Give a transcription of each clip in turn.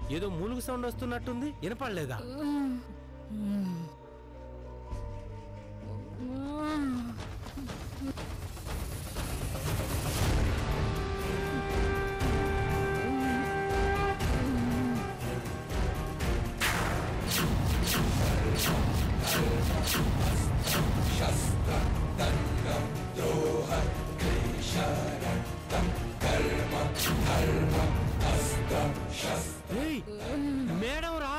ఏదో మూలుగు సౌండ్ వస్తున్నట్టుంది వినపడలేదా ఏయ్, మేడం రా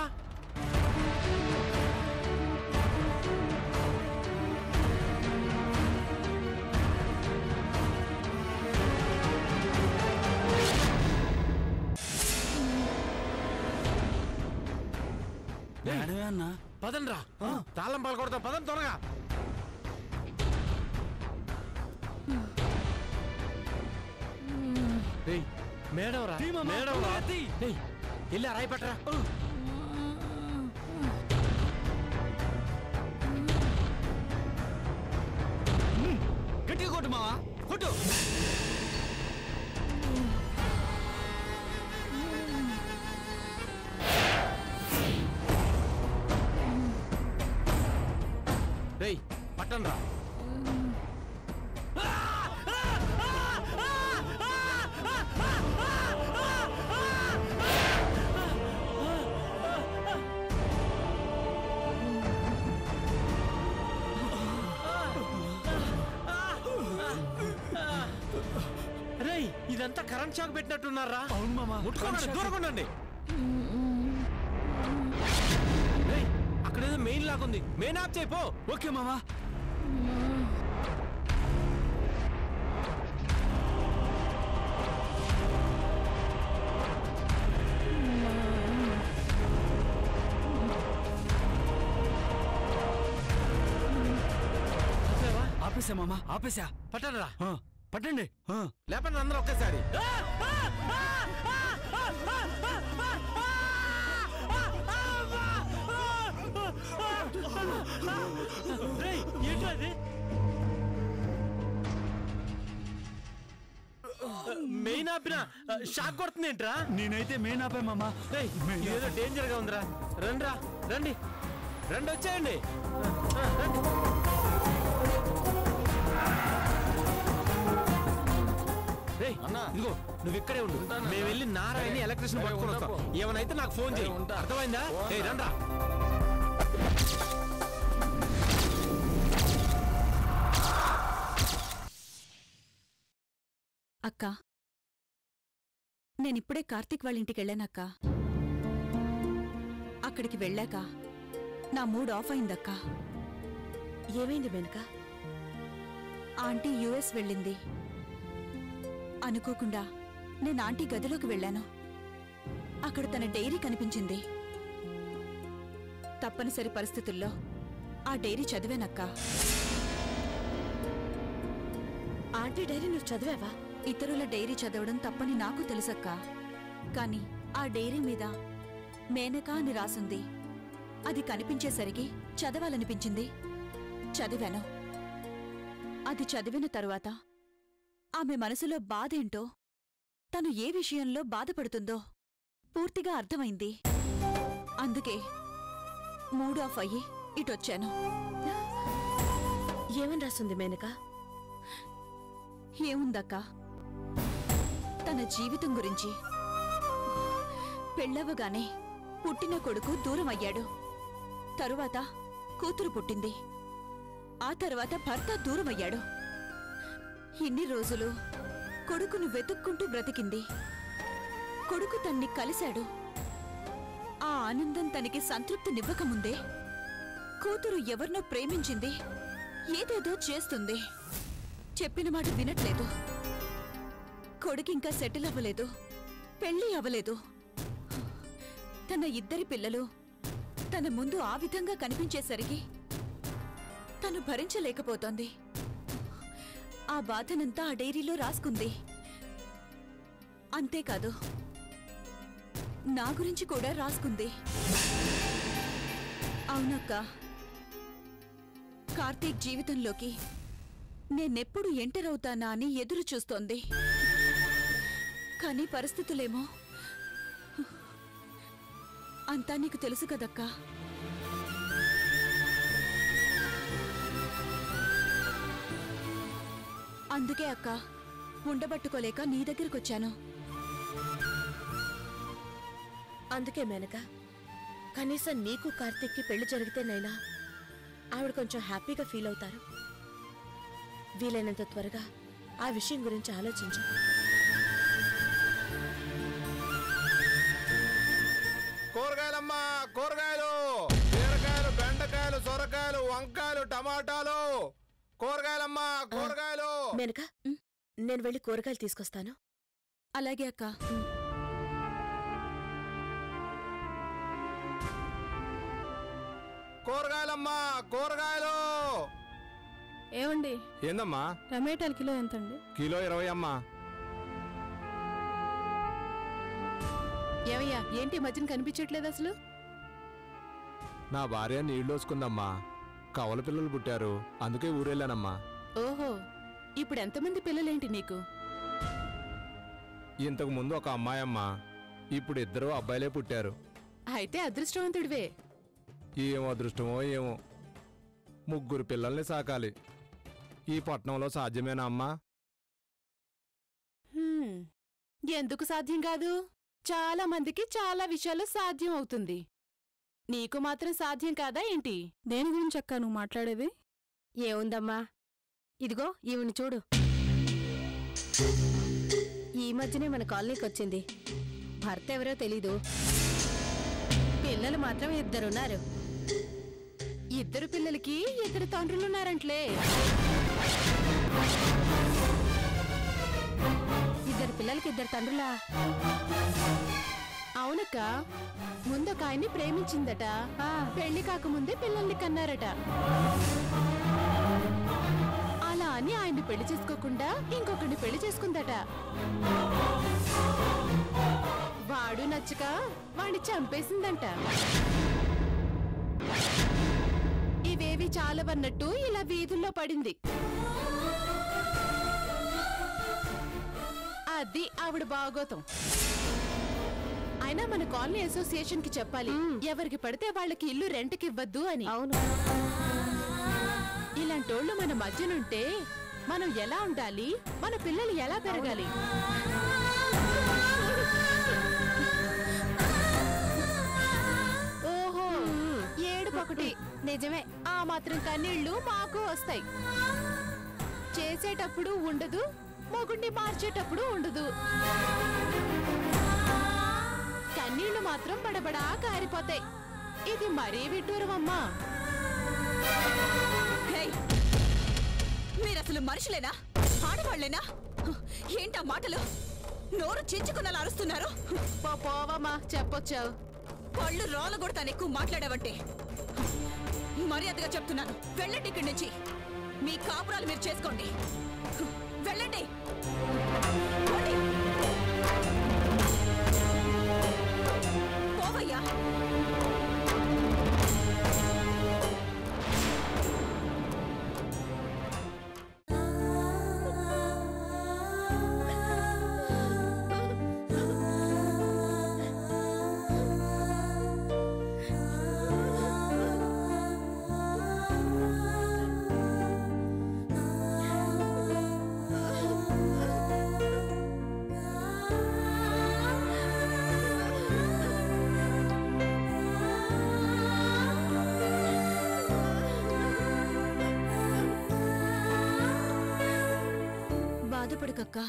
మేడమే అన్నా పదండి రా తాళం పలకొడతాం పదం త్వరగా ఏయ్, మేడం రా మేడం రా ఏయ్, వెళ్ళి ఆ రాయి పట్టరా గట్టిగా కొట్టు మావా కొట్టు రేయ్ పట్టండి రా రేయ్ ఇదంతా కరెంట్ షాక్ పెట్టినట్టున్నారా అవును మామా ముట్టుకోండి దూరంగా ఉండండి రేయ్ అక్కడేదో మెయిన్ లాగా ఉంది మెయిన్ ఆఫ్ చేయి పో ఓకే మామా ఆపేవా? ఆపేసా మామా ఆపేసా పట్టండి రా ఆ, పట్టండి ఆ. లేపండి అందరూ ఒకేసారి రేయ్, ఏంట్రా ఇది? మెయిన్ ఆపిన షాక్ కొడుతుంది ఏంట్రా నేనైతే మెయిన్ ఆపే మామా రేయ్, మెయిన్ ఏదో డేంజర్ గా ఉందిరా రండిరా రండి రండి వచ్చేయండి ఆ, రండి రేయ్, ఇదిగో నువ్వు ఇక్కడే ఉండు మేము వెళ్ళి నారాయణని ఎలక్ట్రిషియన్ పట్టుకొని వస్తాం ఏమైనా నాకు ఫోన్ చేయి అర్థమైందా ఏయ్ రండ్రా అక్క నేనిప్పుడే కార్తీక్ వాళ్ళ ఇంటికి వెళ్ళానక్క అక్కడికి వెళ్ళాక నా మూడ్ ఆఫ్ అయిందక్క ఏమైంది వెనుక ఆంటీ యుఎస్ వెళ్ళింది అనుకోకుండా నేను ఆంటీ గదిలోకి వెళ్ళాను అక్కడ తన డైరీ కనిపించింది తప్పనిసరి పరిస్థితుల్లో ఆ డైరీ చదివానక్క ఆంటీ డైరీ నువ్వు చదివావా ఇతరుల డైరీ చదవడం తప్పని నాకు తెలుసక్క కాని ఆ డైరీ మీద మేనక అని రాసుంది అది కనిపించేసరికి చదవాలనిపించింది చదివాను అది చదివిన తరువాత ఆమె మనసులో బాధేంటో తను ఏ విషయంలో బాధపడుతుందో పూర్తిగా అర్థమైంది అందుకే మూడ్ ఆఫ్ అయ్యి ఇటొచ్చాను ఏమని రాస్తుంది మేనక ఏముందక్కా తన జీవితం గురించి పెళ్ళవగానే పుట్టిన కొడుకు దూరం అయ్యాడు తరువాత కూతురు పుట్టింది ఆ తర్వాత భర్త దూరం అయ్యాడు ఇన్ని రోజులు కొడుకును వెతుక్కుంటూ బ్రతికింది కొడుకు తన్ని కలిశాడు ఆ ఆనందం తనకి సంతృప్తినివ్వకముందే కూతురు ఎవరినో ప్రేమించింది ఏదేదో చేస్తుంది చెప్పిన మాట వినట్లేదు కొడుకింకా సెటిల్ అవ్వలేదు పెళ్లి అవ్వలేదు తన ఇద్దరి పిల్లలు తన ముందు ఆ విధంగా కనిపించేసరికి తను భరించలేకపోతోంది ఆ బాధనంతా ఆ డైరీలో రాసుకుంది అంతేకాదు నా గురించి కూడా రాసుకుంది అవునక్క కార్తీక్ జీవితంలోకి నేనెప్పుడు ఎంటర్ అవుతానా అని ఎదురు చూస్తోంది కానీ పరిస్థితులేమో అంతా నీకు తెలుసు కదక్కా అందుకే అక్క ఉండబట్టుకోలేక నీ దగ్గరకొచ్చాను అందుకే మేనక కనీసం నీకు కార్తీక్కి పెళ్లి జరిగితేనైనా ఆవిడ కొంచెం హ్యాపీగా ఫీల్ అవుతారు వీలైనంత త్వరగా ఆ విషయం గురించి ఆలోచించు కూరగాయలమ్మా కూరగాయలు బీరకాయలు బెండకాయలు సొరకాయలు వంకాయలు టమాటాలు కూరగాయలమ్మా కూరగాయలు మేనక నేను వెళ్ళి కూరగాయలు తీసుకొస్తాను అలాగే అక్క కూరగాయలమ్మా కూరగాయలు ఏమండి ఏందమ్మా టమాటాలు కిలో ఎంతండి కిలో ఇరవై అమ్మా ఏవయ్యా ఏంటి ఈ మధ్యన కనిపించట్లేదు అసలు నా భార్య నీళ్ళు వసుకుందమ్మా కవల పిల్లలు పుట్టారు అందుకే ఊరెళ్ళానమ్మా ఓహో ఇప్పుడు ఎంతమంది పిల్లలేంటి నీకు ఇంతకు ముందు ఒక అమ్మాయమ్మా ఇప్పుడు ఇద్దరు అబ్బాయిలే పుట్టారు అయితే అదృష్టవంతుడివే ఏం అదృష్టమో ఏమో ముగ్గురు పిల్లల్ని సాకాలి ఈ పట్నంలో సాధ్యమేనా అమ్మా హ్మ్. ఎందుకు సాధ్యం కాదు చాలా మందికి చాలా విషయాలు సాధ్యం అవుతుంది నీకు మాత్రం సాధ్యం కాదా ఏంటి దేని గురించి అక్క నువ్వు మాట్లాడేది ఏముందమ్మా ఇదిగో ఈవిని చూడు ఈ మధ్యనే మన కాలనీకి వచ్చింది భర్త ఎవరో తెలీదు పిల్లలు మాత్రం ఇద్దరున్నారు ఇద్దరు పిల్లలకి ఇద్దరు తండ్రులున్నారంట్లే ఇద్దరు పిల్లలకి ఇద్దరు తండ్రులా అవునక్క ముందొక ఆయన్ని ప్రేమించిందట పెళ్లి కాకముందే పిల్లల్ని కన్నారట అలా అని ఆయన్ని పెళ్లి చేసుకోకుండా ఇంకొకరిని పెళ్లి చేసుకుందట వాడు నచ్చక వాడిని చంపేసిందంట ఇవేవి చాలవన్నట్టు ఇలా వీధుల్లో పడింది అది ఆవిడ బాగోతం అయినా మన కాలనీ అసోసియేషన్ కి చెప్పాలి ఎవరికి పడితే వాళ్ళకి ఇల్లు రెంట్కి ఇవ్వద్దు అని అవును ఇలాంటోళ్ళు మన మధ్యనుంటే మనం ఎలా ఉండాలి మన పిల్లలు ఎలా పెరగాలి ఓహో ఏడుపొకటి నిజమే ఆ మాత్రం కన్నీళ్లు మాకు వస్తాయి చేసేటప్పుడు ఉండదు మొగుణ్ణి మార్చేటప్పుడు ఉండదు కన్నీళ్లు మాత్రం బడబడా కారిపోతాయి ఇది మరీ విడ్డూరం అమ్మా హేయ్! మీరసలు మనుషులేనా ఆడవాళ్లేనా ఏంటా మాటలు నోరు చించుకున్నలా అరుస్తున్నారు పో పోవమ్మా చెప్పొచ్చావు పళ్ళు రాళ్ళు కొడతాను ఎక్కువ మాట్లాడావంటే మర్యాదగా చెప్తున్నాను వెళ్ళండి ఇక్కడి నుంచి మీ కాపురాలు మీరు చేసుకోండి వెళ్ళండి పోండి. పోవయ్యా బాధపడకక్క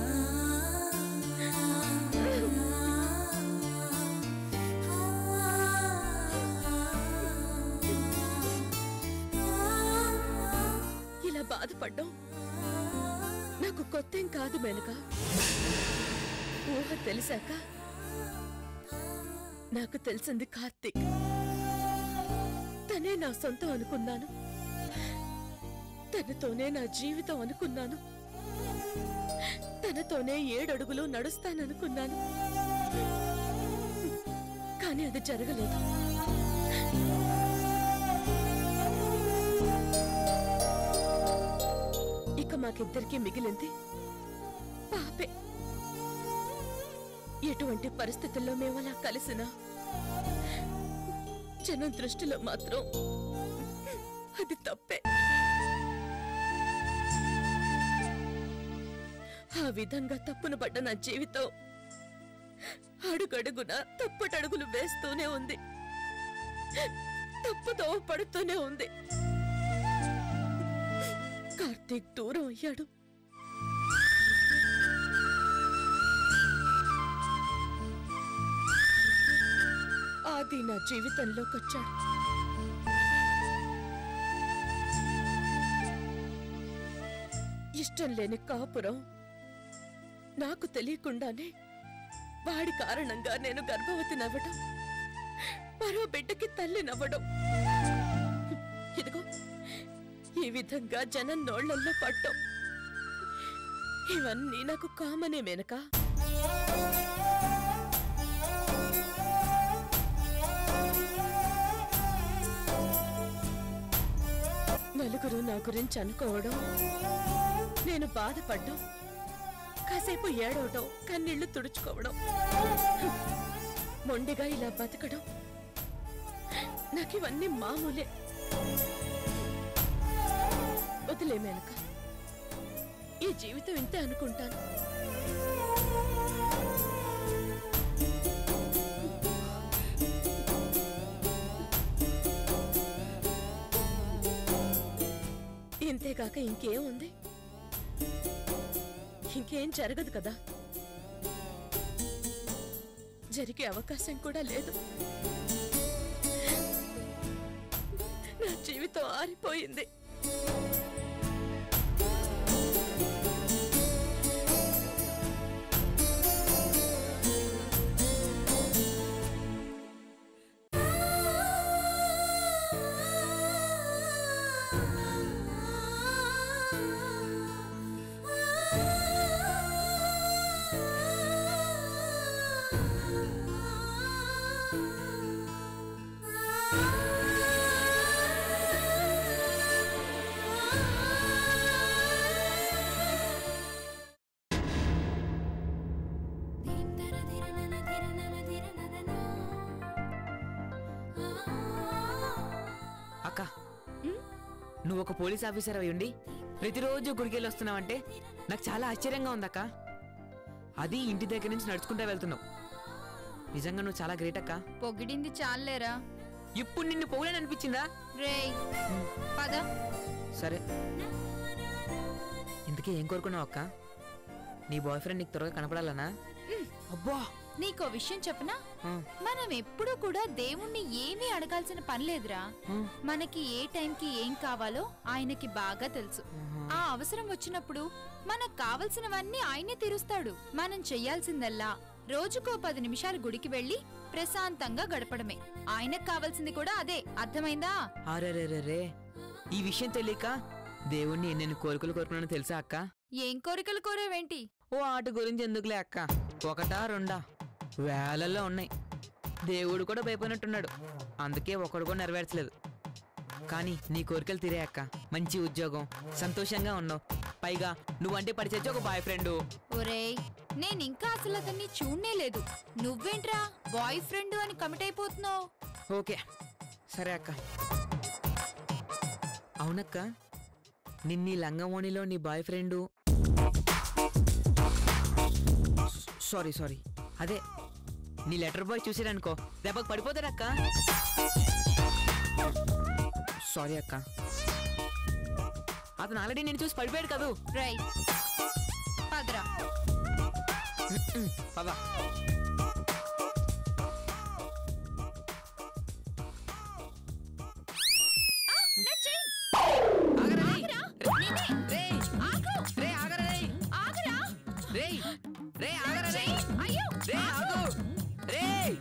ఇలా బాధపడ్డం నాకు కొత్తేం కాదు మేనక ఊహ తెలిసాక నాకు తెలిసింది కార్తీక్ తనే నా సొంతం అనుకున్నాను తనతోనే నా జీవితం అనుకున్నాను తనతోనే ఏడడుగులు నడుస్తాననుకున్నాను కానీ అది జరగలేదు ఇక మాకిద్దరికి మిగిలింది పాపే ఎటువంటి పరిస్థితుల్లో మేము అలా కలిసినా జనం దృష్టిలో మాత్రం అది తప్పే ఆ విధంగా తప్పున పడ్డ నా జీవితం అడుగడుగున తప్పటడుగులు వేస్తూనే ఉంది తప్పుతో పడుతూనే ఉంది కార్తీక్ దూరం అయ్యాడు ఆది నా జీవితంలోకి వచ్చాడు ఇష్టం లేని కాపురం నాకు తెలియకుండానే వాడి కారణంగా నేను గర్భవతి నవ్వడం మరో బిడ్డకి తల్లి నవ్వడం ఇదిగో ఈ విధంగా జనం నోళ్లల్లో పట్టం ఇవన్నీ నాకు కామనే మేనకా నలుగురు నా గురించి అనుకోవడం నేను బాధపడ్డం కాసేపు ఏడవడం కన్నీళ్లు తుడుచుకోవడం మొండిగా ఇలా బతకడం నాకివన్నీ మామూలే వదిలే మేనక ఈ జీవితం ఇంతే అనుకుంటాను ఇంతేకాక ఇంకేం ఉంది ఇంకేం జరగదు కదా జరిగే అవకాశం కూడా లేదు నా జీవితం ఆరిపోయింది అక్క నువ్వు ఒక పోలీస్ ఆఫీసర్ అయి ఉండి ప్రతిరోజు గుడికెళ్ళి వస్తున్నావంటే నాకు చాలా ఆశ్చర్యంగా ఉందక్క అది ఇంటి దగ్గర నుంచి నడుచుకుంటా వెళ్తున్నావు నిజంగా నువ్వు చాలా గ్రేట్ అక్క పొగిడింది చాలేరా ఇప్పుడు నిన్ను పోలేని అనిపించిందా రేయ్ పద సరే ఇంతకీ ఏం కోరుకున్నావు అక్క నీ బాయ్ ఫ్రెండ్ నీకు త్వరగా కనపడాలనా అబ్బా నీకో విషయం చెప్పనా ఆ, మనం ఎప్పుడూ కూడా దేవుణ్ణి ఏమీ అడగాల్సిన పని లేదురా ఆ, మనకి ఏ టైంకి ఏం కావాలో ఆయనకి బాగా తెలుసు ఆహా. ఆ అవసరం వచ్చినప్పుడు మనకు కావలసినవన్నీ ఆయనే తీరుస్తాడు మనం చెయ్యాల్సిందల్లా రోజుకో పది నిమిషాలు గుడికి వెళ్లి ప్రశాంతంగా గడపడమే ఆయనకు కావాల్సింది కూడా అదే అర్థమైందా అరెరెరెరే ఈ విషయం తెలియక దేవుణ్ణి ఎన్నెన్ని కోరికలు కోరుకున్నానో తెలుసా అక్క ఏం కోరికలు కోరేవేంటి ఓ ఆట గురించి ఎందుకులే అక్క ఒకటా రెండా వేలల్లో ఉన్నాయి దేవుడు కూడా భయపడినట్టున్నాడు అందుకే ఒకడు కూడా నెరవేర్చలేదు కానీ నీ కోరికలు తీరే అక్క మంచి ఉద్యోగం సంతోషంగా ఉన్నావు పైగా నువ్వంటే పరిచయం ఒక బాయ్ ఫ్రెండ్ ఒరేయ్ నేను ఇంకా అసలు అతన్ని చూడనే లేదు నువ్వేంట్రా బాయ్ ఫ్రెండ్ అని కమిట్ అయిపోతున్నావు ఓకే సరే అక్క అవునక్క నిన్నీ లంగమోణిలో నీ బాయ్ ఫ్రెండు సారీ సారీ అదే నీ లెటర్ బాయ్ చూసాడనుకో దెబ్బకు పడిపోతాడక్క సారీ అక్క అతను ఆల్రెడీ నేను చూసి పడిపోయాడు కదూ రై పదరా పదా నా చైన్ ఆగరా రేయ్. నేనే. రేయ్. ఆగు రేయ్, ఆగరా రేయ్. ఆగరా రేయ్. రేయ్, ఆగరా రేయ్. చైన్ అయ్యో రేయ్, ఆగు. రేయ్.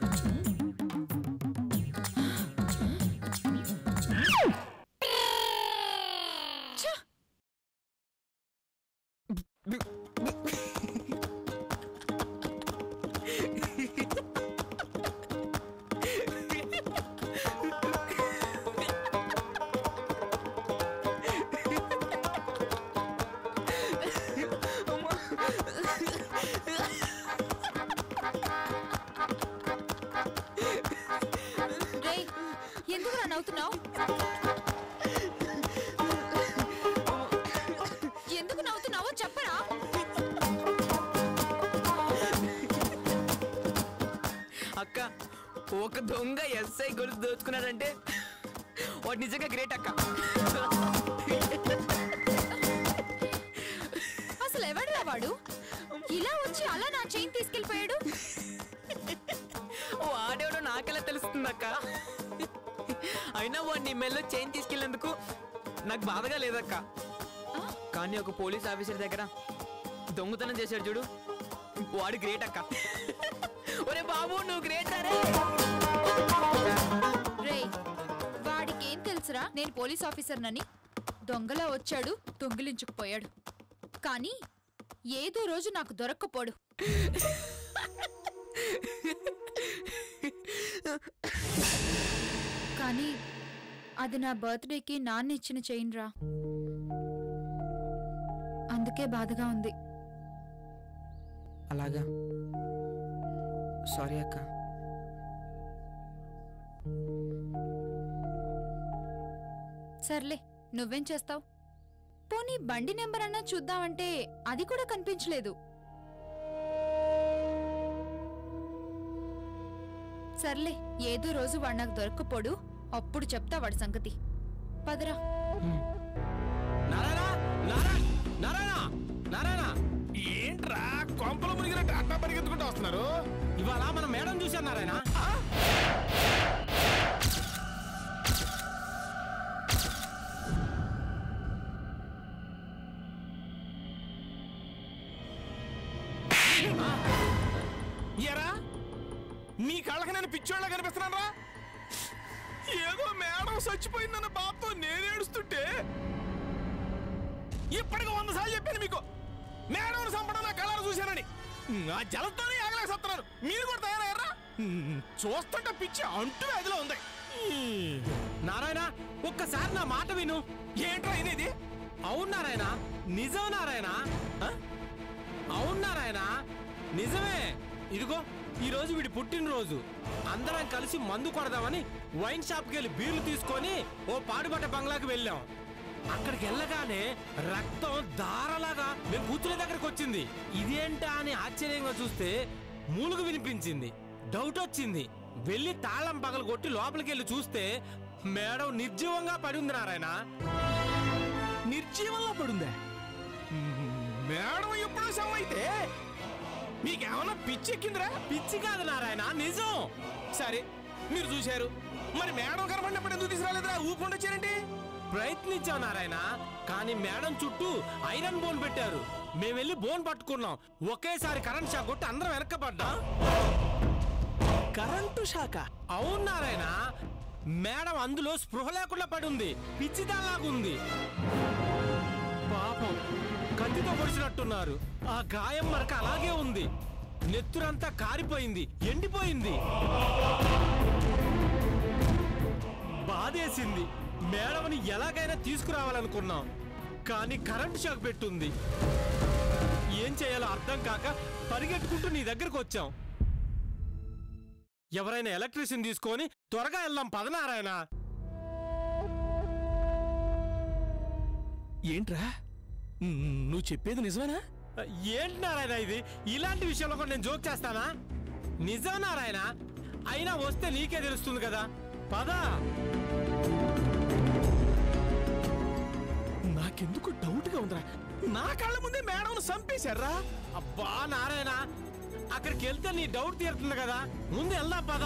రేయ్ ఒక దొంగ ఎస్ఐ గొలుసు దోచుకున్నాడంటే వాడు నిజంగా గ్రేట్ అక్క అసలు ఎవడురా వాడు ఇలా వచ్చి అలా నా చైన్ తీసుకెళ్లిపోయాడు వాడేవాడో నాకెలా తెలుస్తుంది అక్క అయినా వాడు నీ మెల్లో చైన్ తీసుకెళ్ళేందుకు నాకు బాధగా లేదక్క కానీ ఒక పోలీస్ ఆఫీసర్ దగ్గర దొంగతనం చేశాడు చూడు వాడు గ్రేట్ అక్క ఒరే బాబు నువ్వు గ్రేట్ రే రేయ్ వాడికి ఏం తెలుసురా నేను పోలీస్ ఆఫీసర్నని దొంగలా వచ్చాడు దొంగిలించుకుపోయాడు కానీ ఏదో రోజు నాకు దొరక్కపోడు కానీ అది నా బర్త్డేకి నాన్న ఇచ్చిన చైన్ రా అందుకే బాధగా ఉంది అలాగా సారీ అక్క సర్లే నువ్వేం చేస్తావ్ పోనీ బండి నెంబర్ అన్నా చూద్దామంటే అది కూడా కనిపించలేదు సర్లే ఏదో రోజు వాడు నాకు దొరక్కపోడు అప్పుడు చెప్తా వాడి సంగతి పదరా నారాయణ నారాయణ నారాయణ నారాయణ ఏంట్రా కొంపలు మునిగినట్టు అట్టా పరిగెత్తుకుంటూ వస్తున్నారు ఇవాళ మన మేడం చూశాను నారాయణ ఎరా నీ కళ్ళకి నేను పిచ్చోళ్ళ కనిపిస్తున్నారా ఏదో మేడం చచ్చిపోయిందన్న బాబతో నేను ఏడుస్తుంటే ఇప్పటికి వంద సార్లు చెప్పాను మీకు మేడం చంపడం నా కళ్ళను చూశానని ఆ జలంతోనే ఆగలేక సత్తున్నారు మీరు కూడా తయారయ్యారా చూస్తుంటే పిచ్చి అంటూ అదిలో ఉంది నారాయణ ఒక్కసారి నా మాట విను ఏంట్రా ఇది అవును నారాయణ నిజం నారాయణ ఆ? అవును నారాయణ నిజమే ఇదిగో ఈ రోజు వీడి పుట్టినరోజు అందరం కలిసి మందు కొడదామని వైన్ షాప్కి వెళ్ళి బీర్లు తీసుకొని ఓ పాడుబట్ట బంగ్లాకి వెళ్ళాం అక్కడికి వెళ్ళగానే రక్తం దారలాగా మేము కూర్చునే దగ్గరకు వచ్చింది ఇదేంటా అని ఆశ్చర్యంగా చూస్తే మూలుగు వినిపించింది డౌట్ వచ్చింది వెళ్ళి తాళం పగలు కొట్టి లోపలికి వెళ్ళి చూస్తే మేడం నిర్జీవంగా పడి ఉంది నారాయణ నిర్జీవంలో పడుందా మేడం ఎప్పుడో శవం అయితే మీకేమన్నా పిచ్చెక్కిందిరా పిచ్చి కాదు నారాయణ నిజం సరే మీరు చూశారు మరి మేడం కనబడినప్పుడు ఎందుకు తీసుకురాలేదురా ఊపుకుంటూ వచ్చారండి ప్రయత్నించాం నారాయణ కానీ మేడం చుట్టూ ఐరన్ బోన్ పెట్టారు మేము వెళ్ళి బోన్ పట్టుకున్నాం ఒకేసారి కరెంట్ షాక్ కొట్టి అందరం వెనక్కబడ్డాం కరెంటు శాఖ అవును నారాయణ మేడం అందులో స్పృహ లేకుండా పడి ఉంది పిచ్చిదాలాగుంది పాపం కత్తితో పొడిచినట్టున్నారు ఆ గాయం మరక అలాగే ఉంది నెత్తురంతా కారిపోయింది ఎండిపోయింది బాధేసింది మేడంని ఎలాగైనా తీసుకురావాలనుకున్నాం కానీ కరెంట్ షాక్ పెట్టుంది ఏం చేయాలో అర్థం కాక పరిగెట్టుకుంటూ నీ దగ్గరకు వచ్చాం ఎవరైనా ఎలక్ట్రీషియన్ తీసుకొని త్వరగా వెళ్దాం పదనారాయణ ఏంట్రా నువ్వు చెప్పేది నిజమేనా ఏంటి నారాయణ ఇది ఇలాంటి విషయంలో కూడా నేను జోక్ చేస్తానా నిజం నారాయణ అయినా వస్తే నీకే తెలుస్తుంది కదా పద నాకెందుకు డౌట్ గా ఉందిరా నా కళ్ళ ముందే మేడం చంపేశారా అబ్బా నారాయణ అక్కడికి వెళ్తే నీ డౌట్ తీరుతుంది కదా ముందు వెళ్దాం పద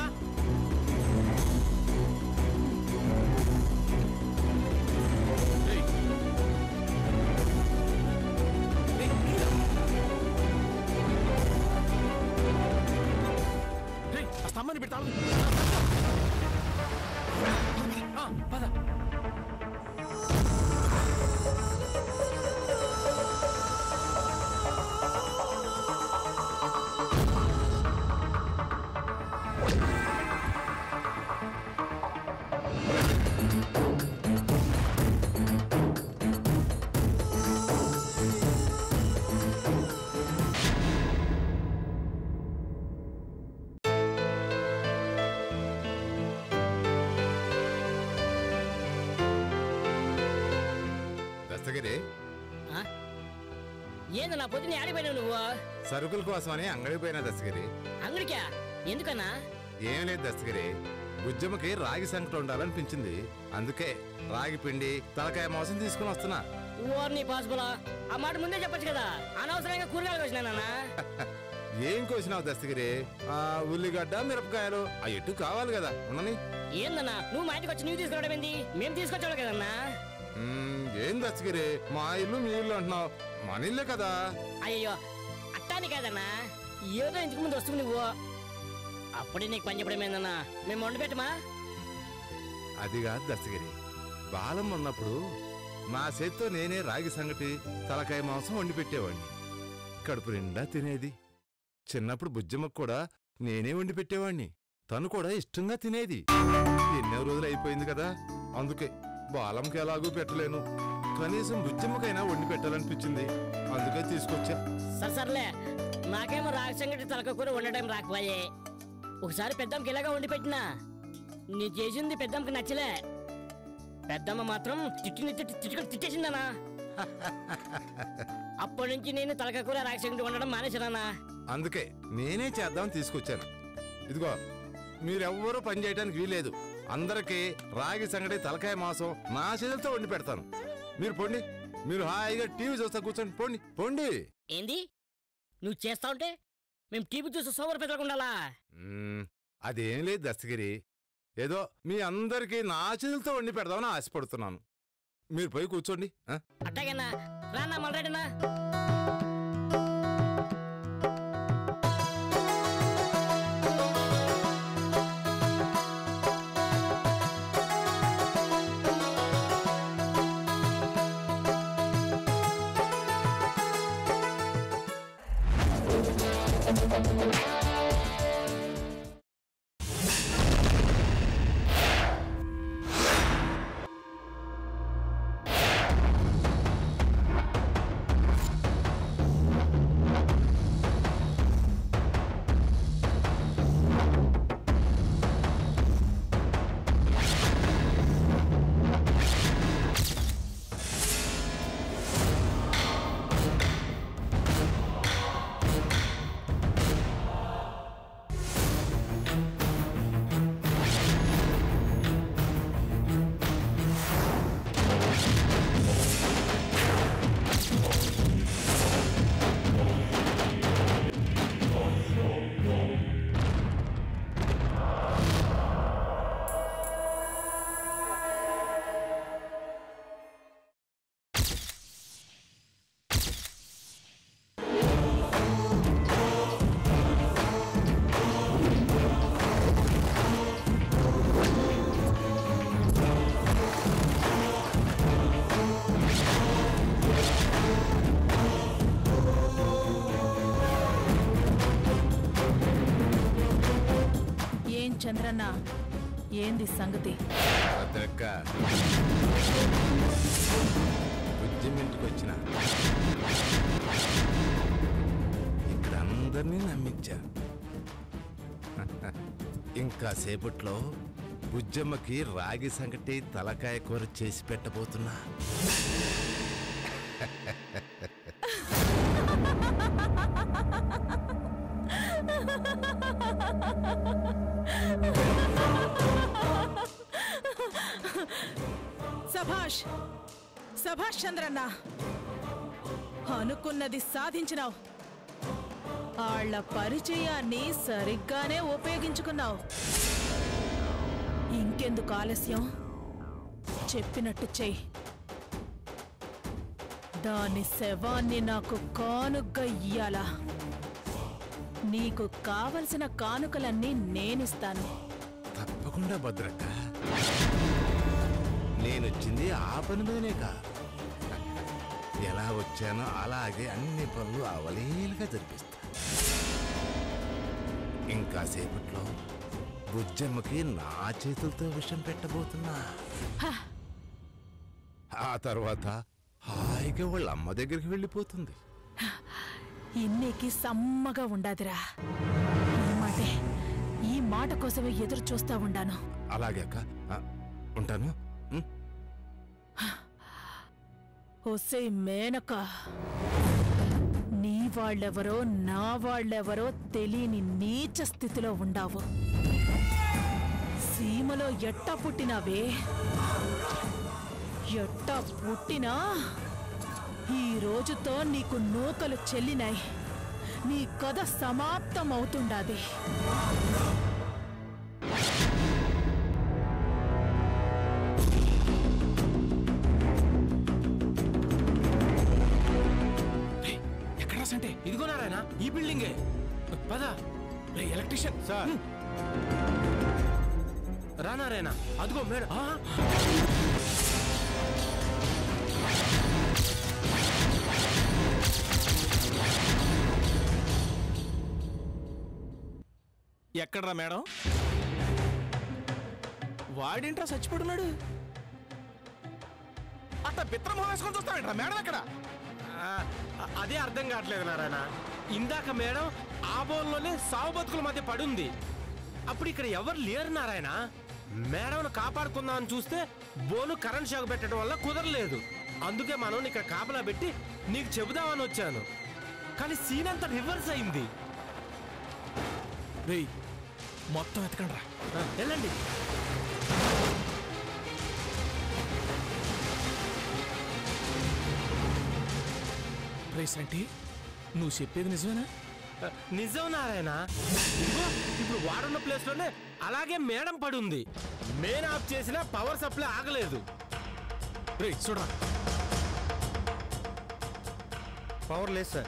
రేయ్, ఆ స్తంభాన్ని పెడతాను పద దస్తగిరి ఏంది నా పొద్దున ఆడిపోయినావు నువ్వు సరుకుల కోసమని అంగడికి పోయిన దస్తగిరి అంగడికా ఎందుకన్నా ఏం లేదు దస్తగిరి బుజ్జమ్మకి రాగి సంకట ఉండాలనిపించింది అందుకే రాగి పిండి తలకాయ మాంసం తీసుకుని వస్తున్నా ఓర్ని పాసిబులా ఆ మాట ముందే చెప్పొచ్చు కదా అనవసరంగా కూరగాయలు వచ్చినానన్నా ఏం కోసినావు దస్తగిరి ఆ ఉల్లిగడ్డ మిరపకాయలు ఆ ఎటు కావాలి కదా ఉండని ఏందన్నా నువ్వు మా ఇంటికి వచ్చి నువ్వు తీసుకురావడం ఏంది మేము తీసుకొచ్చాడు కదన్నా మ్మ్, ఏం దస్తగిరి మా ఇల్లు మీ ఇల్లు అంటున్నావు మన ఇల్లే కదా అయ్యో అట్టాని కాదన్నా ఏదో ఇంటికి ముందు వస్తుంది నువ్వు అప్పుడే నీకు పని చెప్పడం ఏందన్నా మేము వండి పెట్టమా అది కాదు దస్తగిరి బాలం ఉన్నప్పుడు నా చేత్తో నేనే రాగి సంగటి తలకాయ మాంసం వండి పెట్టేవాడిని కడుపు నిండా తినేది చిన్నప్పుడు బుజ్జమ్మకు కూడా నేనే వండి పెట్టేవాడిని తను కూడా ఇష్టంగా తినేది ఎన్నో రోజులు అయిపోయింది కదా అందుకే బాలంకి ఎలాగూ పెట్టలేను కనీసం బుజ్జమ్మకైనా వండి పెట్టాలనిపించింది అందుకే తీసుకొచ్చా సరే సర్లే నాకేమో రాగి సంగటి తలక కూర వండడం రాకపోయే ఒకసారి పెద్దమ్మకి ఇలాగా వండి పెట్టినా నీ చేసింది పెద్దమ్మకి నచ్చలే పెద్దమ్మ మాత్రం తిట్టిని తిట్టి తిట్టుకొని తిట్టేసిందనా అప్పటి నుంచి నేను తలక కూర రాగి సంగటి వండడం మానేసానా అందుకే నేనే చేద్దాం తీసుకొచ్చాను ఇదిగో మీరెవ్వరూ పని చేయడానికి వీలేదు అందరికీ రాగి సంగటి తలకాయ మాంసం నా చేతులతో వండి పెడతాను మీరు పొండి మీరు హాయిగా టీవీ చూస్తా కూర్చోండి పోండి పోండి ఏంది నువ్వు చేస్తా ఉంటే మేము టీవీ చూసి సోమరు పెద్దకుండాలా మ్మ్, అదేం లేదు దస్తగిరి ఏదో మీ అందరికీ నా చేతులతో వండి పెడదామని ఆశపడుతున్నాను మీరు పోయి కూర్చోండి ఆ? అట్టాగన్నా రానా మల్రెడ్డినా ఏం చంద్రన్న ఏంది సంగతి భద్రక్క ఉద్యమింటికి వచ్చిన ఇక్కడ అందరినీ నమ్మించా ఇంకా సేపట్లో బుజ్జమ్మకి రాగి సంగటి తలకాయ కూర చేసి పెట్టబోతున్నా సభాష్ సభాష్ చంద్రన్న అనుకున్నది సాధించినావు ఆళ్ల పరిచయాన్ని సరిగ్గానే ఉపయోగించుకున్నావు ఇంకెందుకు ఆలస్యం చెప్పినట్టు చెయ్యి దాని శవాన్ని నాకు కానుగ్గా ఇయ్యాలా నీకు కావలసిన కానుకలన్నీ నేనిస్తాను తప్పకుండా భద్రక్క నేనొచ్చింది ఆ పని మీదనే కా ఎలా వచ్చానో అలాగే అన్ని పనులు అవలీలుగా జరిపిస్తా ఇంకా సేపట్లో బుజ్జమ్మకి నా చేతులతో విషం పెట్టబోతున్నా ఆ తర్వాత హాయిగా వాళ్ళ అమ్మ దగ్గరికి వెళ్ళిపోతుంది ఇన్నికి సమ్మగా ఉండాదిరా ఈ మాటే ఈ మాట కోసమే ఎదురు చూస్తా ఉండాను అలాగే అక్క ఆ, ఉంటాను ఉం? ఒసే మేనక నీ వాళ్ళెవరో నా వాళ్ళెవరో తెలియని నీచ స్థితిలో ఉండావు సీమలో ఎట్టా పుట్టినావే ఎట్టా పుట్టినా ఈ రోజుతో నీకు నూకలు చెల్లినాయి నీ కథ సమాప్తం అవుతుండాది ఎక్కడ అంటే ఇదిగో నారాయణ ఈ బిల్డింగే పద రే ఎలక్ట్రీషియన్ సార్ రా నారాయణ అదిగో మేడం ఆ! ఎక్కడ్రా మేడం వాడేంట్రా చచ్చిపడున్నాడు అట్ట బిత్రమోహం వేసుకొని చూస్తావేంట్రా మేడం ఎక్కడ ఆ, అ- అదే అర్థం కావట్లేదు నారాయణ ఇందాక మేడం ఆ బోన్లోనే సావు బతుకుల మధ్య పడుంది అప్పుడు ఇక్కడ ఎవరు లేరు నారాయణ మేడంను కాపాడుకుందామని చూస్తే బోను కరెంట్ షాక్ పెట్టడం వల్ల కుదరలేదు అందుకే మనం ఇక్కడ కాపలా పెట్టి నీకు చెబుదామని వచ్చాను కానీ సీన్ అంతా రివర్స్ అయింది రేయ్ మొత్తం ఎతకండ్రా ఆ, వెళ్ళండి రేస్ అంటే నువ్వు చెప్పేది నిజమేనా ఆ, నిజం నారాయణ ఇదిగో, ఇప్పుడు వాడున్న ప్లేస్ లోనే అలాగే మేడం పడుంది మెయిన్ ఆఫ్ చేసినా పవర్ సప్లై ఆగలేదు రే చూడరా పవర్ లేదు సార్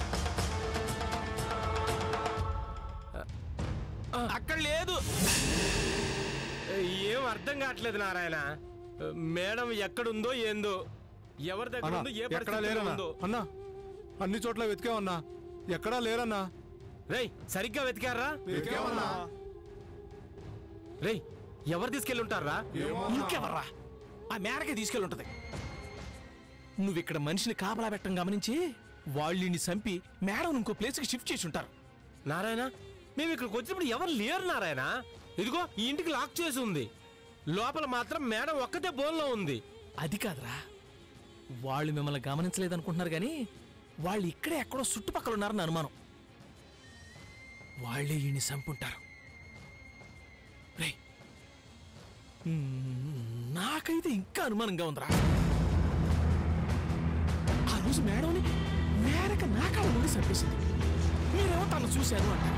అక్కడ లేదు ఏం అర్థం కావట్లేదు నారాయణ మేడం ఎక్కడుందో ఏందో ఎవరి దగ్గర ఉందో ఏ ఎక్కడా పరిస్థితిలో లేరన్నా ఉందో అన్నా అన్ని చోట్ల వెతికామన్నా ఎక్కడా లేరన్నా రేయ్ సరిగ్గా వెతికారా వెతికామన్నా రేయ్ ఎవరు తీసుకెళ్ళి ఉంటారా ఇంకెవర్రా ఆ మేడకే తీసుకెళ్ళి ఉంటది నువ్వు ఇక్కడ మనిషిని కాపలా పెట్టడం గమనించి వాళ్ళని చంపి మేడం ఇంకో ప్లేస్కి షిఫ్ట్ చేసి ఉంటారు నారాయణ మేము ఇక్కడికి వచ్చినప్పుడు ఎవరు లేరు నారాయణ ఇదిగో ఈ ఇంటికి లాక్ చేసి ఉంది లోపల మాత్రం మేడం ఒక్కతే బోన్లో ఉంది అది కాదురా వాళ్ళు మిమ్మల్ని గమనించలేదనుకుంటున్నారు కానీ వాళ్ళు ఇక్కడే ఎక్కడో చుట్టుపక్కల ఉన్నారని అనుమానం వాళ్ళే ఈయన్ని చంపుంటారు రేయ్ మ్మ్, నాకైతే ఇంకా అనుమానంగా ఉందిరా ఆ రోజు మేడంని మేరక నా కాళ్ళ నుండి చంపేసింది మీరేమో తను చూశారు అంటారు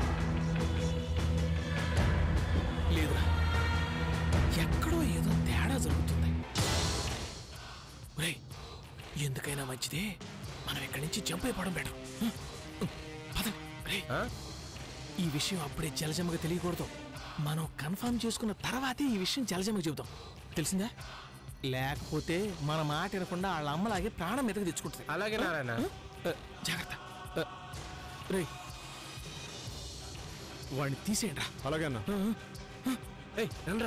లేదురా ఎక్కడో ఏదో తేడా జరుగుతుంది ఒరేయ్ ఎందుకైనా మంచిదే మనం ఇక్కడి నుంచి జంప్ అయిపోవడం బెటర్ పదండి ఒరేయ్, ఆ? ఈ విషయం అప్పుడే జలజమ్మగా తెలియకూడదు మనం కన్ఫర్మ్ చేసుకున్న తర్వాతే ఈ విషయం జలజమ్మకి చెబుతాం తెలిసిందా లేకపోతే మన మాట వినకుండా వాళ్ళ అమ్మలాగే ప్రాణం మీదకి తెచ్చుకుంటుంది అలాగే నారాయణ ఆ, జాగ్రత్త ఆ, రేయ్ వాడిని తీసేయండి రా అలాగే అన్నా ఏయ్ రండ్రా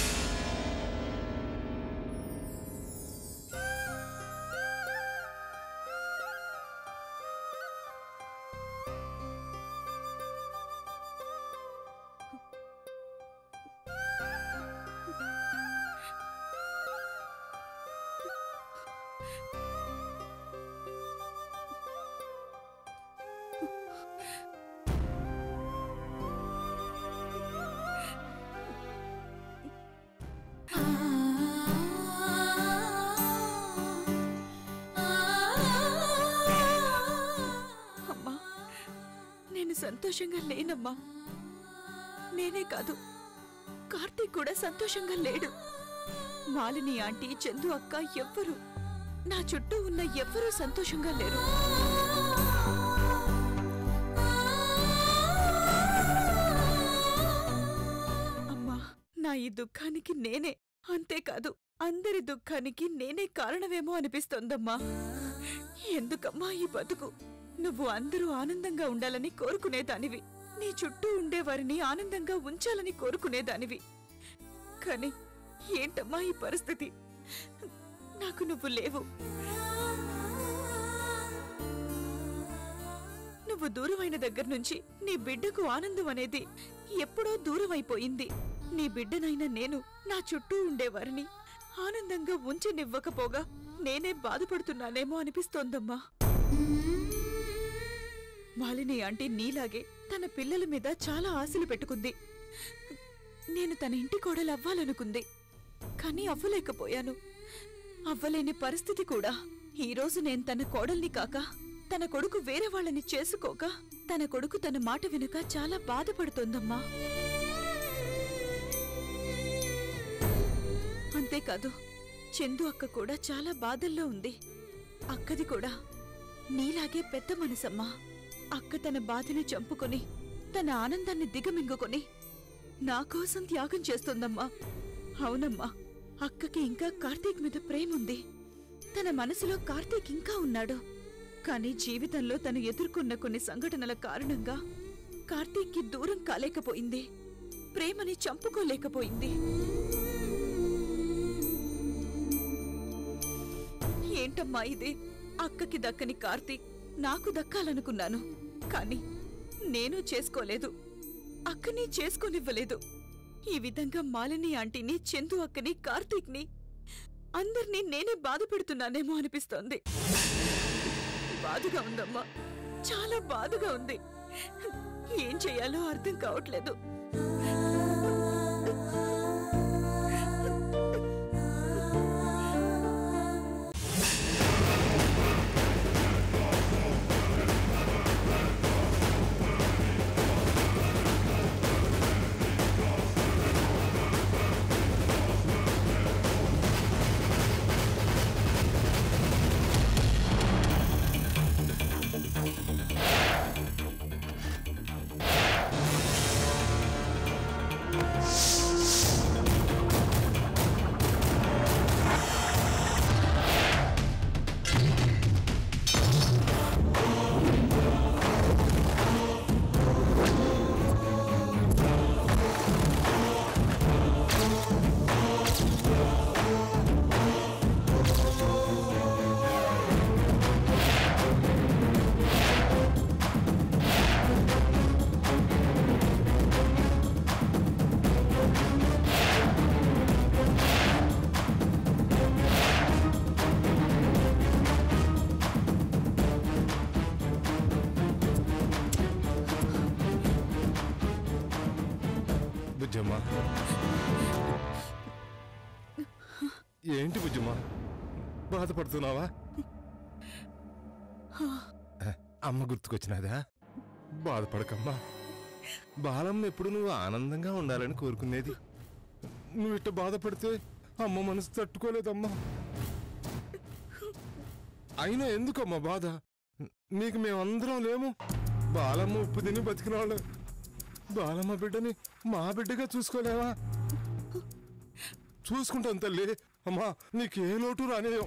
అమ్మా నేను సంతోషంగా లేనమ్మా నేనే కాదు కార్తీక్ కూడా సంతోషంగా లేడు మాలిని ఆంటీ చందు అక్క ఎవ్వరు నా చుట్టూ ఉన్న ఎవ్వరూ సంతోషంగా లేరు అమ్మా నా ఈ దుఃఖానికి నేనే అంతేకాదు అందరి దుఃఖానికి నేనే కారణమేమో అనిపిస్తోందమ్మా ఎందుకమ్మా ఈ బతుకు నువ్వు అందరూ ఆనందంగా ఉండాలని కోరుకునేదానివి నీ చుట్టూ ఉండేవారిని ఆనందంగా ఉంచాలని కోరుకునేదానివి కానీ ఏంటమ్మా ఈ పరిస్థితి నాకు నువ్వు లేవు నువ్వు దూరమైన దగ్గర నుంచి నీ బిడ్డకు ఆనందం అనేది ఎప్పుడో దూరం అయిపోయింది నీ బిడ్డనైనా నేను నా చుట్టూ ఉండేవారిని ఆనందంగా ఉంచనివ్వకపోగా నేనే బాధపడుతున్నానేమో అనిపిస్తోందమ్మా మాలిని ఆంటీ నీలాగే తన పిల్లల మీద చాలా ఆశలు పెట్టుకుంది నేను తన ఇంటి కోడలు అవ్వాలనుకుంది కానీ అవ్వలేకపోయాను అవ్వలేని పరిస్థితి కూడా ఈరోజు నేను తన కోడల్ని కాక తన కొడుకు వేరే వాళ్ళని చేసుకోక తన కొడుకు తన మాట వెనుక చాలా బాధపడుతోందమ్మా అంతేకాదు చందు అక్క కూడా చాలా బాధల్లో ఉంది అక్కది కూడా నీలాగే పెద్ద మనసమ్మా అక్క తన బాధని చంపుకొని తన ఆనందాన్ని దిగమింగుకొని నా కోసం త్యాగం చేస్తుందమ్మా అవునమ్మా అక్కకి ఇంకా కార్తీక్ మీద ప్రేమ ఉంది తన మనసులో కార్తీక్ ఇంకా ఉన్నాడు కానీ జీవితంలో తను ఎదుర్కొన్న కొన్ని సంఘటనల కారణంగా కార్తీక్కి దూరం కాలేకపోయింది ప్రేమని చంపుకోలేకపోయింది ఏంటమ్మా ఇది అక్కకి దక్కని కార్తీక్ నాకు దక్కాలనుకున్నాను కానీ నేను చేసుకోలేదు అక్కని చేసుకోనివ్వలేదు ఈ విధంగా మాలిని ఆంటీని చందు అక్కని కార్తీక్ని అందర్నీ నేనే బాధ పెడుతున్నానేమో అనిపిస్తోంది బాధగా ఉందమ్మా చాలా బాధగా ఉంది ఏం చెయ్యాలో అర్థం కావట్లేదు బుజ్జమ్మ ఏంటి బుజ్జమ్మ బాధపడుతున్నావా అమ్మ గుర్తుకొచ్చినాదా బాధపడకమ్మా బాలమ్మ ఎప్పుడు నువ్వు ఆనందంగా ఉండాలని కోరుకునేది నువ్వు ఇట్ట బాధపడితే అమ్మ మనసు తట్టుకోలేదమ్మా అయినా ఎందుకమ్మా బాధ నీకు మేమందరం లేము బాలమ్మ ఉప్పు తిని బతికిన వాళ్ళు బాలమ్మ బిడ్డని మా బిడ్డగా చూసుకోలేవా చూసుకుంటాం తల్లి అమ్మా నీకే లోటు రానేయం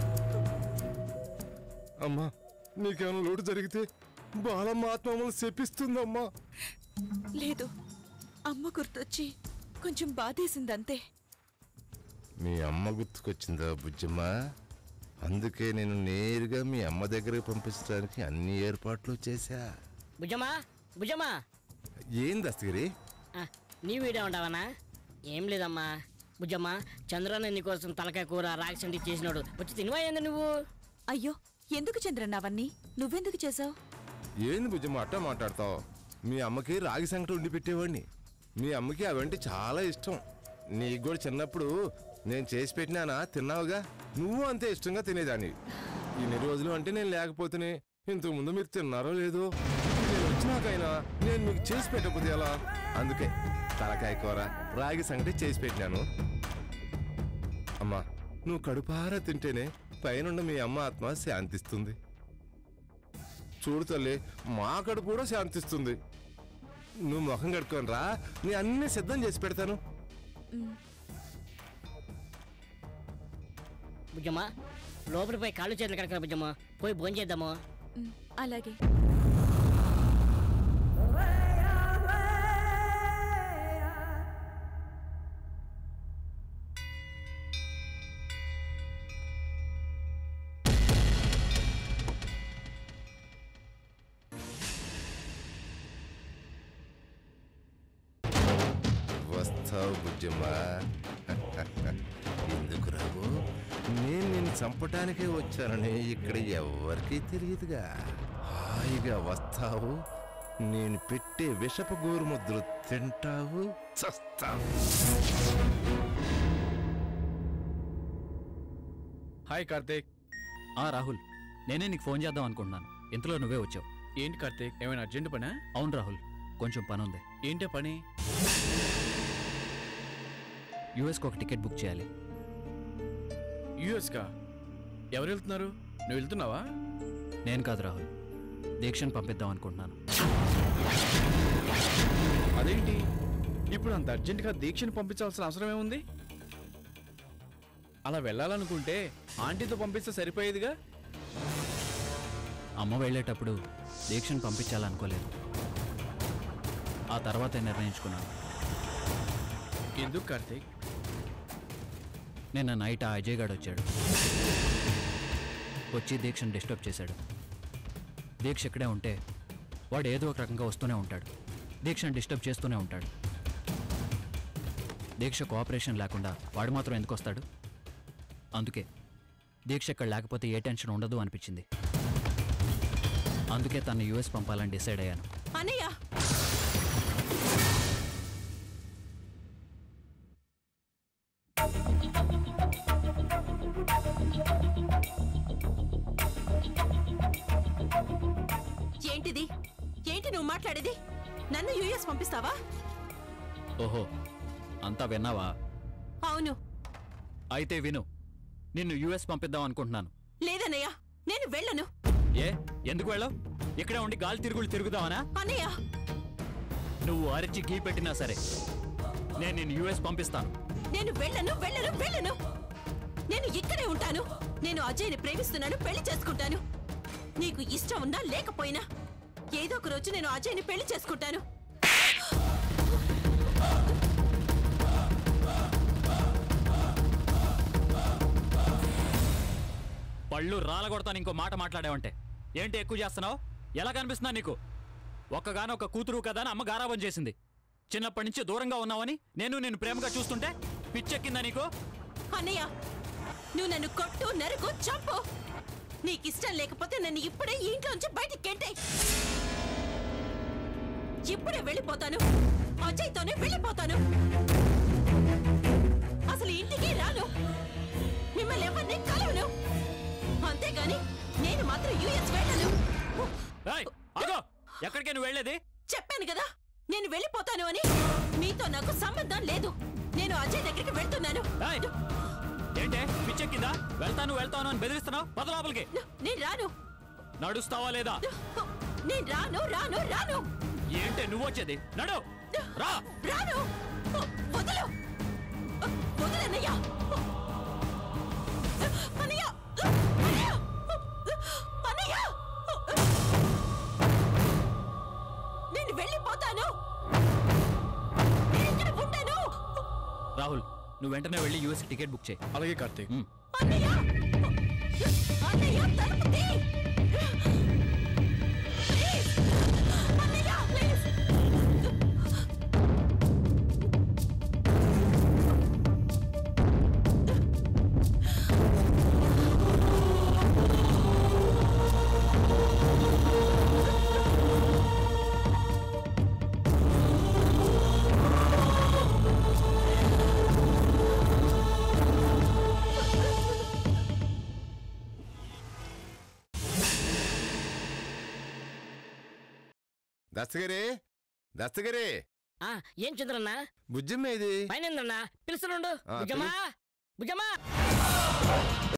అమ్మా నీకేమైనా లోటు జరిగితే బాలమ్మ ఆత్మ మమ్మల్ని శపిస్తుందమ్మా లేదు అమ్మ గుర్తొచ్చి కొంచెం బాధేసిందంతే మీ అమ్మ గుర్తుకొచ్చిందా బుజ్జమ్మ అందుకే నేను నేరుగా మీ అమ్మ దగ్గరికి పంపించడానికి అన్ని ఏర్పాట్లు చేశా భుజమా భుజమా ఏం దస్తగిరి ఆ, నీ వీడియో ఉండవనా ఏం లేదమ్మా భుజమ్మా చంద్రన్న నీకోసం తలకాయ కూర రాగిసండి చేసినాడు వచ్చి తినవా ఏంది నువ్వు అయ్యో ఎందుకు చంద్రన్న అవన్నీ నువ్వెందుకు చేసావు ఏంది బుజ్జమ్మ అట్టా మాట్లాడతావు మీ అమ్మకి రాగి సంకట ఉండి పెట్టేవాడిని మీ అమ్మకి అవంటే చాలా ఇష్టం నీకు కూడా చిన్నప్పుడు నేను చేసి పెట్టినానా తిన్నావుగా నువ్వు అంతే ఇష్టంగా తినేదాన్ని ఇన్ని రోజులు అంటే నేను లేకపోతేనే ఇంతకు ముందు మీరు తిన్నారో లేదో నేను వచ్చినాకైనా నేను మీకు చేసి పెట్టకపోతే ఎలా అందుకే తలకాయ కూర రాగి సంగటి చేసి పెట్టినాను అమ్మా నువ్వు కడుపారా తింటేనే పైనుండి మీ అమ్మ ఆత్మ శాంతిస్తుంది చూడు తల్లి మా కడుపు కూడా శాంతిస్తుంది నువ్వు ముఖం కడుక్కొని రా నీ అన్ని సిద్ధం చేసి పెడతాను భుజమ్మా లోపలికి పోయి కాళ్ళు చేతులు కడకరా భుజమ్మా పోయి భోజనం చేద్దాము ఉమ్, అలాగే వస్తావు బుజ్జమ్మా ఎందుకు రావు నేను నిన్ను చంపటానికే వచ్చానని ఇక్కడ ఎవరికీ తెలియదుగా హాయిగా వస్తావు నేను పెట్టే విషపు గోరుముద్దలు తింటావు చస్తా హాయ్ కార్తీక్ ఆ రాహుల్ నేనే నీకు ఫోన్ చేద్దాం అనుకుంటున్నాను ఇంతలో నువ్వే వచ్చావు ఏంటి కార్తీక్ ఏమైనా అర్జెంట్ పనా అవును రాహుల్ కొంచెం పని ఉంది ఏంటే పని యూఎస్కి ఒక టికెట్ బుక్ చేయాలి యూఎస్కా ఎవరు వెళ్తున్నారు నువ్వు వెళ్తున్నావా నేను కాదు రాహుల్ దీక్షను పంపిద్దాం అనుకుంటున్నాను అదేంటి ఇప్పుడు అంత అర్జెంటుగా దీక్షను పంపించాల్సిన అవసరం ఏముంది అలా వెళ్ళాలనుకుంటే ఆంటీతో పంపిస్తే సరిపోయేదిగా అమ్మ వెళ్ళేటప్పుడు దీక్షను పంపించాలనుకోలేదు ఆ తర్వాతే నిర్ణయించుకున్నాను ఎందుకు కార్తీక్ నిన్న నైట్ ఆ అజయ్ గాడు వచ్చాడు వచ్చి దీక్షను డిస్టర్బ్ చేశాడు దీక్ష ఇక్కడే ఉంటే వాడు ఏదో ఒక రకంగా వస్తూనే ఉంటాడు దీక్షను డిస్టర్బ్ చేస్తూనే ఉంటాడు దీక్ష కోఆపరేషన్ లేకుండా వాడు మాత్రం ఎందుకు వస్తాడు అందుకే దీక్ష ఇక్కడ లేకపోతే ఏ టెన్షన్ ఉండదు అనిపించింది అందుకే తను యూఎస్ పంపాలని డిసైడ్ అయ్యాను అన్నయ్య ఏంటిది ఏంటి నువ్వు మాట్లాడేది నన్ను యుఎస్ పంపిస్తావా ఓహో అంతా విన్నావా అవును అయితే విను నిన్ను యూఎస్ పంపిద్దాం అనుకుంటున్నాను లేదన్నయ్య నేను వెళ్ళను ఏ ఎందుకు వెళ్ళావు ఇక్కడే ఉండి గాలి తిరుగులు తిరుగుదావనా అన్నయ్య నువ్వు అరిచి గీ పెట్టినా సరే నేను నిన్ను యూఎస్ పంపిస్తాను నేను వెళ్ళను వెళ్ళను వెళ్ళను నేను ఇక్కడే ఉంటాను నేను అజయ్ని ప్రేమిస్తున్నాను పెళ్లి చేసుకుంటాను నీకు ఇష్టం ఉన్నా లేకపోయినా ఏదో ఒక రోజు నేను అజయ్ని పెళ్లి చేసుకుంటాను పళ్ళు రాలగొడతాను ఇంకో మాట మాట్లాడావంటే ఏంటి ఎక్కువ చేస్తున్నావు ఎలా కనిపిస్తున్నా నీకు ఒక్కగానొక్క కూతురు కదా అని అమ్మ గారాబం చేసింది చిన్నప్పటి నుంచి దూరంగా ఉన్నావని నేను నేను ప్రేమగా చూస్తుంటే పిచ్చెక్కిందా నీకు అన్నయ్య నువ్వు నన్ను కొట్టు నరుకు చంపు నీకిష్టం లేకపోతే నన్ను ఇప్పుడే ఈ ఇంట్లోంచి బయటికి గెంటే ఇప్పుడే వెళ్ళిపోతాను అజయ్తోనే వెళ్ళిపోతాను అసలు ఇంటికి రాను మిమ్మల్ని ఎవరిని కలవను అంతేగాని నేను మాత్రం యుఎస్ వెళ్ళను ఏయ్, ఆగు! ఎక్కడికే నువ్వు వెళ్ళేది చెప్పాను కదా నేను వెళ్ళిపోతాను అని మీతో నాకు సంబంధం లేదు నేను అజయ్ దగ్గరికి వెళ్తున్నాను ఏయ్, ఏంటే పిచ్చెక్కిందా వెళ్తాను వెళ్తాను అని బెదిరిస్తున్నావు పద లోపలికి నేను రాను నడుస్తావా లేదా నేను రాను రాను రాను ఏంటే నువ్వు వచ్చేది నడు రా రాను వదలు వదలన్నయ్య అన్నయ్య అన్నయ్య అన్నయ్య నేను వెళ్ళిపోతాను నేను ఇక్కడ ఉంటాను రాహుల్ నువ్వు వెంటనే వెళ్ళి యూఎస్ టికెట్ బుక్ చేయి అలాగే కార్తీక్ అన్నయ్య అన్నయ్య తలుపు తీ ప్లీజ్ అన్నయ్య ప్లీజ్ దస్తగిరి దస్తగిరి ఆ, ఏం చంద్రన్నా బుజ్జమ్మ ఇది పైన పిలుస్తుండు ఆ, భుజమా భుజమా